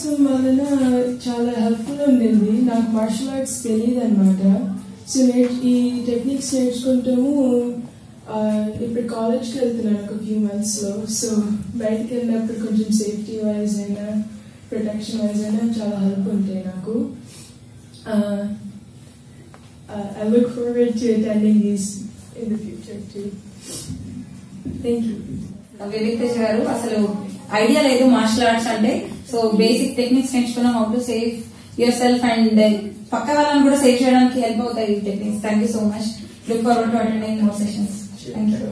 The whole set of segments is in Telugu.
నేర్పించడం వలన చాలా హెల్ప్ఫుల్ ఉండింది నాకు మార్షల్ ఆర్ట్స్ తెలియదు అనమాట సో నేర్- ఈ టెక్నిక్స్ నేర్చుకుంటాము ఆ, ఇప్పుడు కాలేజ్కి వెళ్తున్నాను ఒక ఫ్యూ మంత్స్ లో సో బయటకు వెళ్ళినప్పుడు కొంచెం సేఫ్టీ వైజ్ అయినా ప్రొటెక్షన్ వైజ్ అయినా చాలా హెల్ప్ ఉంటాయి నాకు I look forward to attending these in the future too thank you Vivek Tej గారు అసలు ఐడియా లేదు మార్షల్ ఆర్ట్స్ అంటే సో బేసిక్ టెక్నిక్స్ నేర్చుకున్నాం హౌ టు సేవ్ యువర్ సెల్ఫ్ అండ్ పక్క వాళ్ళని కూడా సేవ్ చేయడానికి హెల్ప్ అవుతాయి ఈ techniques thank you so much look forward to attending more sessions thank you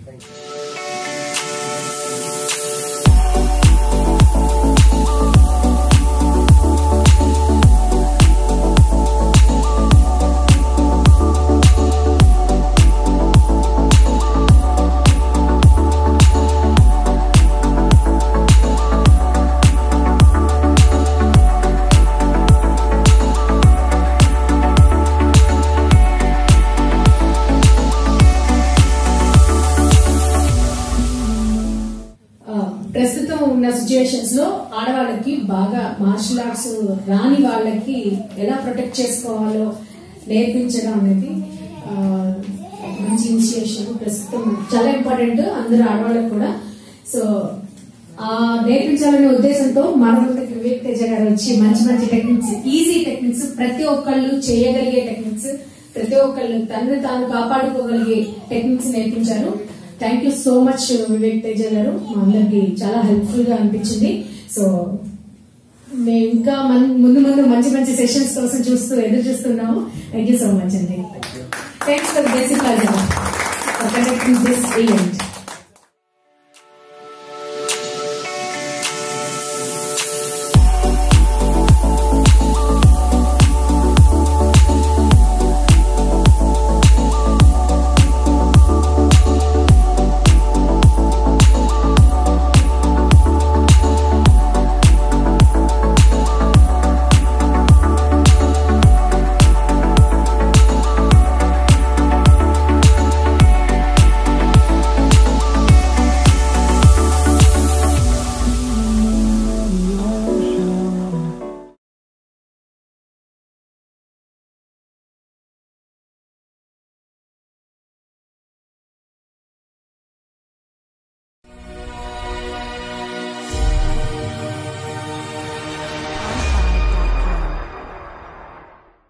ఆ, ప్రస్తుతం ఉన్న సిచ్యుయేషన్స్ లో ఆడవాళ్ళకి బాగా మార్షల్ ఆర్ట్స్ రాని వాళ్ళకి ఎలా ప్రొటెక్ట్ చేసుకోవాలో నేర్పించడం అనేది ఆ, మంచి ఇనిషియేషన్ ప్రస్తుతం చాలా ఇంపార్టెంట్ అందరు ఆడవాళ్ళకి కూడా సో ఆ నేర్పించాలనే ఉద్దేశంతో మన ముందుకి వివేక్ తేజ గారు వచ్చి మంచి మంచి టెక్నిక్స్ ఈజీ టెక్నిక్స్ ప్రతి ఒక్కళ్ళు చేయగలిగే టెక్నిక్స్ ప్రతి ఒక్కళ్ళు తనని తాను కాపాడుకోగలిగే టెక్నిక్స్ నేర్పించారు thank you so much Vivek Teja గారు మా అందరికి చాలా హెల్ప్ఫుల్ గా అనిపించింది సో మేము ఇంకా మన్- ముందు ముందు మంచి మంచి సెషన్స్ కోసం చూస్తూ ఎదురు చూస్తున్నాము థ్యాంక్ యూ సో మచ్ అండి thanks for basic conducting this event